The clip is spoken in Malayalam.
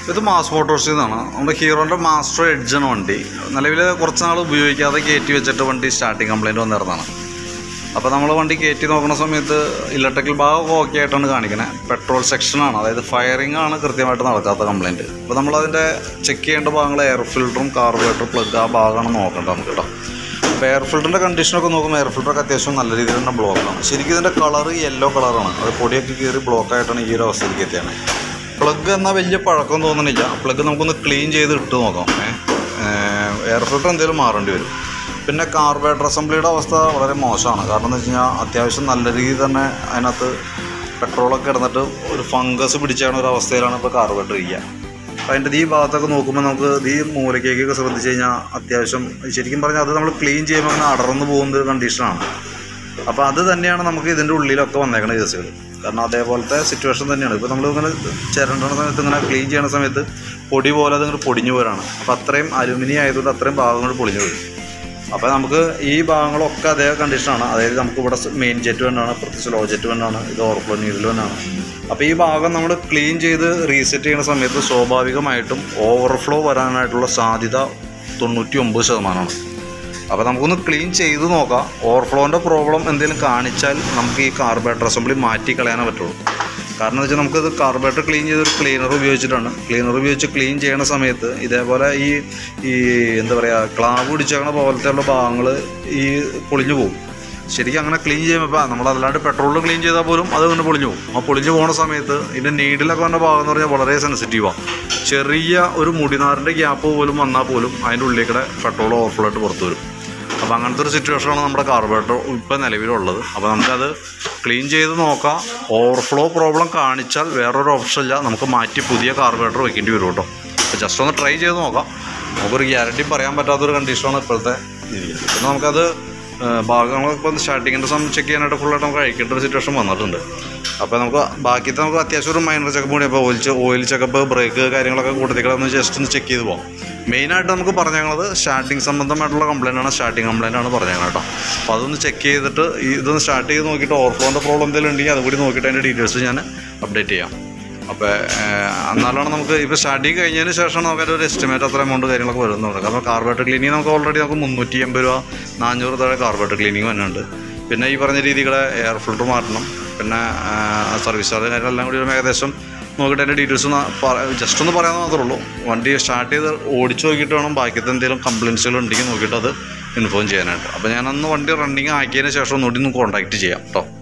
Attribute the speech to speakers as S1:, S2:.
S1: ഇത് മാസ് മോട്ടോഴ്സിൽ നിന്നാണ് നമ്മുടെ ഹീറോൻ്റെ മാസ്റ്റർ എഡ്ജാണ് വണ്ടി നിലവിൽ കുറച്ച് നാൾ ഉപയോഗിക്കാതെ കയറ്റി വെച്ചിട്ട് വണ്ടി സ്റ്റാർട്ടിങ് കംപ്ലൈൻറ്റ് വന്നിരുന്നതാണ് അപ്പോൾ നമ്മൾ വണ്ടി കയറ്റി നോക്കുന്ന സമയത്ത് ഇലക്ട്രിക്കൽ ഭാഗം ഓക്കെ ആയിട്ടാണ് കാണിക്കുന്നത് പെട്രോൾ സെക്ഷനാണ് അതായത് ഫയറിംഗ് ആണ് കൃത്യമായിട്ട് നടക്കാത്ത കംപ്ലൈൻറ്റ് അപ്പോൾ നമ്മളതിൻ്റെ ചെക്ക് ചെയ്യേണ്ട ഭാഗങ്ങൾ എയർ ഫിൽറ്ററും കാർബറേറ്റർ പ്ലഗ് ആ ഭാഗമാണ് നോക്കേണ്ടത് നമുക്ക് കേട്ടോ അപ്പോൾ എയർ ഫിൽറ്ററിൻ്റെ കണ്ടീഷനൊക്കെ നോക്കുമ്പോൾ എയർ ഫിൽറ്ററൊക്കെ അത്യാവശ്യം നല്ല രീതിയിൽ തന്നെ ബ്ലോക്കാണ് ശരിക്കും ഇതിൻ്റെ കളറ് യെല്ലോ കളറാണ് അത് പൊടിയൊക്കെ കീറി ബ്ലോക്കായിട്ടാണ് ഈ ഒരു അവസ്ഥയിലേക്ക് എത്തിയാണ് പ്ലഗ് എന്നാൽ വലിയ പഴക്കം തോന്നുന്നില്ല പ്ലഗ് നമുക്കൊന്ന് ക്ലീൻ ചെയ്ത് ഇട്ട് നോക്കാം എയർ ഫിൽറ്റർ എന്തെങ്കിലും മാറേണ്ടി വരും പിന്നെ കാർബേറ്റർ അസംബ്ലിയുടെ അവസ്ഥ വളരെ മോശമാണ് കാരണം എന്ന് വെച്ച് കഴിഞ്ഞാൽ അത്യാവശ്യം നല്ല രീതിയിൽ തന്നെ അതിനകത്ത് പെട്രോളൊക്കെ ഇടന്നിട്ട് ഒരു ഫംഗസ് പിടിച്ചാണ് ഒരു അവസ്ഥയിലാണ് ഇപ്പോൾ കാർബേറ്റർ ഇരിക്കുക അപ്പോൾ അതിൻ്റെ ഈ ഭാഗത്തൊക്കെ നോക്കുമ്പോൾ നമുക്ക് ഈ മൂലക്കേക്കൊക്കെ ശ്രദ്ധിച്ച് കഴിഞ്ഞാൽ അത്യാവശ്യം ശരിക്കും പറഞ്ഞാൽ അത് നമ്മൾ ക്ലീൻ ചെയ്യുമ്പോൾ അങ്ങനെ അടർന്നു പോകുന്ന ഒരു കണ്ടീഷനാണ് അപ്പോൾ അത് തന്നെയാണ് നമുക്ക് ഇതിൻ്റെ ഉള്ളിലൊക്കെ വന്നേക്കുന്ന കേസുകൾ കാരണം അതേപോലത്തെ സിറ്റുവേഷൻ തന്നെയാണ് ഇപ്പോൾ നമ്മൾ ഇങ്ങനെ ചിരണ്ടണ സമയത്ത് ഇങ്ങനെ ക്ലീൻ ചെയ്യണ സമയത്ത് പൊടി പോലെ അതിങ്ങനെ പൊടിഞ്ഞു പോരാണ് അപ്പോൾ അത്രയും അലുമിനിയം ആയതുകൊണ്ട് അത്രയും ഭാഗങ്ങൾ പൊളിഞ്ഞു വരും അപ്പോൾ നമുക്ക് ഈ ഭാഗങ്ങളൊക്കെ അതേ കണ്ടീഷനാണ് അതായത് നമുക്ക് ഇവിടെ മെയിൻ ജെറ്റ് വന്നാണ് പ്രത്യേകിച്ച് ലോ ജെറ്റ് വന്നാണ് ഇത് ഓവർഫ്ലോ നീഡിൽ വന്നാണ് അപ്പോൾ ഈ ഭാഗം നമ്മൾ ക്ലീൻ ചെയ്ത് റീസെറ്റ് ചെയ്യുന്ന സമയത്ത് സ്വാഭാവികമായിട്ടും ഓവർഫ്ലോ വരാനായിട്ടുള്ള സാധ്യത തൊണ്ണൂറ്റി ഒമ്പത് ശതമാനമാണ് അപ്പോൾ നമുക്കൊന്ന് ക്ലീൻ ചെയ്ത് നോക്കാം ഓവർഫ്ലോൻ്റെ പ്രോബ്ലം എന്തെങ്കിലും കാണിച്ചാൽ നമുക്ക് ഈ കാർബേറ്റർ അസംബ്ലി മാറ്റി കളയാനേ പറ്റുള്ളൂ കാരണം എന്ന് വെച്ചാൽ നമുക്കത് കാർബേറ്റർ ക്ലീൻ ചെയ്ത് ഒരു ക്ലീനർ ഉപയോഗിച്ചിട്ടാണ് ക്ലീനർ ഉപയോഗിച്ച് ക്ലീൻ ചെയ്യണ സമയത്ത് ഇതേപോലെ ഈ ഈ എന്താ പറയുക ക്ലാവ് പിടിച്ചേക്കണ പോലത്തെയുള്ള ഭാഗങ്ങൾ ഈ പൊളിഞ്ഞു പോകും ശരിക്കും അങ്ങനെ ക്ലീൻ ചെയ്യുമ്പോൾ നമ്മൾ അല്ലാണ്ട് പെട്രോളിൽ ക്ലീൻ ചെയ്താൽ പോലും അത് അങ്ങനെ പൊളിഞ്ഞു പോകും ആ പൊളിഞ്ഞു പോകുന്ന സമയത്ത് ഇതിൻ്റെ നീഡിലൊക്കെ വന്ന ഭാഗം എന്ന് പറഞ്ഞാൽ വളരെ സെൻസിറ്റീവാണ് ചെറിയ ഒരു മുടിനാറിൻ്റെ ഗ്യാപ്പ് പോലും വന്നാൽ പോലും അതിൻ്റെ ഉള്ളിൽ പെട്രോൾ ഓവർഫ്ലോ ആയിട്ട് പുറത്ത് വരും അപ്പോൾ അങ്ങനത്തെ ഒരു സിറ്റുവേഷനാണ് നമ്മുടെ കാർബറേറ്റർ ഇപ്പോൾ നിലവിലുള്ളത് അപ്പോൾ നമുക്കത് ക്ലീൻ ചെയ്ത് നോക്കാം ഓവർഫ്ലോ പ്രോബ്ലം കാണിച്ചാൽ വേറൊരു ഓപ്ഷൻ ഇല്ല നമുക്ക് മാറ്റി പുതിയ കാർബറേറ്റർ വെക്കേണ്ടി വരും കേട്ടോ അപ്പോൾ ജസ്റ്റ് ഒന്ന് ട്രൈ ചെയ്ത് നോക്കാം നമുക്കൊരു ഗ്യാരണ്ടി പറയാൻ പറ്റാത്തൊരു കണ്ടീഷനാണ് ഇപ്പോഴത്തെ രീതിയിൽ പിന്നെ നമുക്കത് ഏഹ്, ഭാഗങ്ങളൊക്കെ ഇപ്പോൾ സ്റ്റാർട്ടിങ്ങിൻ്റെ സമയം ചെക്ക് ചെയ്യാനായിട്ട് ഫുള്ളായിട്ട് നമുക്ക് അഴിക്കേണ്ട ഒരു സിറ്റുവേഷൻ വന്നിട്ടുണ്ട് അപ്പോൾ നമുക്ക് ബാക്കിയത്തെ നമുക്ക് അത്യാവശ്യം ഒരു മൈനർ ചെക്കപ്പ് കൂടി അപ്പോൾ ഓയിൽ ഓയിൽ ചെക്കപ്പ് ബ്രേക്ക് കാര്യങ്ങളൊക്കെ കൂട്ടത്തിക്കളൊന്ന് ജസ്റ്റ് ഒന്ന് ചെക്ക് ചെയ്ത് പോകാം മെയിനായിട്ട് നമുക്ക് പറഞ്ഞേക്കുന്നത് സ്റ്റാർട്ടിങ് സംബന്ധമായിട്ടുള്ള കംപ്ലൈൻ്റ് ആണ് സ്റ്റാർട്ടിങ് കംപ്ലൈൻ്റ് ആണ് പറഞ്ഞേക്കുന്നത് കേട്ടോ അപ്പോൾ അതൊന്ന് ചെക്ക് ചെയ്തിട്ട് ഈ ഇതൊന്ന് സ്റ്റാർട്ട് ചെയ്ത് നോക്കിയിട്ട് ഓവർഫ്ലോൻ്റെ പ്രോബ്ലം എന്തെങ്കിലും ഉണ്ടെങ്കിൽ അതുകൂടി നോക്കിയിട്ട് അതിൻ്റെ ഡീറ്റെയിൽസ് ഞാൻ അപ്ഡേറ്റ് ചെയ്യാം അപ്പോൾ എന്നാലാണ് നമുക്ക് ഇപ്പോൾ സ്റ്റാർട്ടിങ് കഴിഞ്ഞതിന് ശേഷം നമുക്ക് ഒരു എസ്റ്റിമേറ്റ് അത്ര എമൗണ്ട് കാര്യങ്ങളൊക്കെ വരുന്നുണ്ട് കാരണം കാർബറേറ്റർ ക്ലീനിങ് നമുക്ക് ഓൾറെഡി നമുക്ക് മുന്നൂറ്റി എൺപത് രൂപ നാനൂറ് താഴെ കാർബറേറ്റർ ക്ലീനിങ് വരുന്നുണ്ട് പിന്നെ ഈ പറഞ്ഞ രീതികളെ എയർ ഫിൽറ്റർ മാറ്റണം പിന്നെ സർവീസ് ചാർജ് കാര്യങ്ങളെല്ലാം കൂടി ഒരു ഏകദേശം നോക്കിയിട്ട് അതിൻ്റെ ഡീറ്റെയിൽസ് ജസ്റ്റ് ഒന്ന് പറയാൻ മാത്രമേ ഉള്ളൂ വണ്ടി സ്റ്റാർട്ട് ചെയ്ത് ഓടിച്ച് നോക്കിയിട്ട് വേണം ബാക്കിയത്തെ എന്തെങ്കിലും കംപ്ലയിൻസുകൾ ഉണ്ടെങ്കിൽ നോക്കിയിട്ട് അത് ഇൻഫോം ചെയ്യാനായിട്ട് അപ്പോൾ ഞാനന്ന് വണ്ടി റണ്ണിങ് ആക്കിയതിന് ശേഷം ഒന്നുകൂടി ഒന്ന് കോൺടാക്റ്റ് ചെയ്യാം കേട്ടോ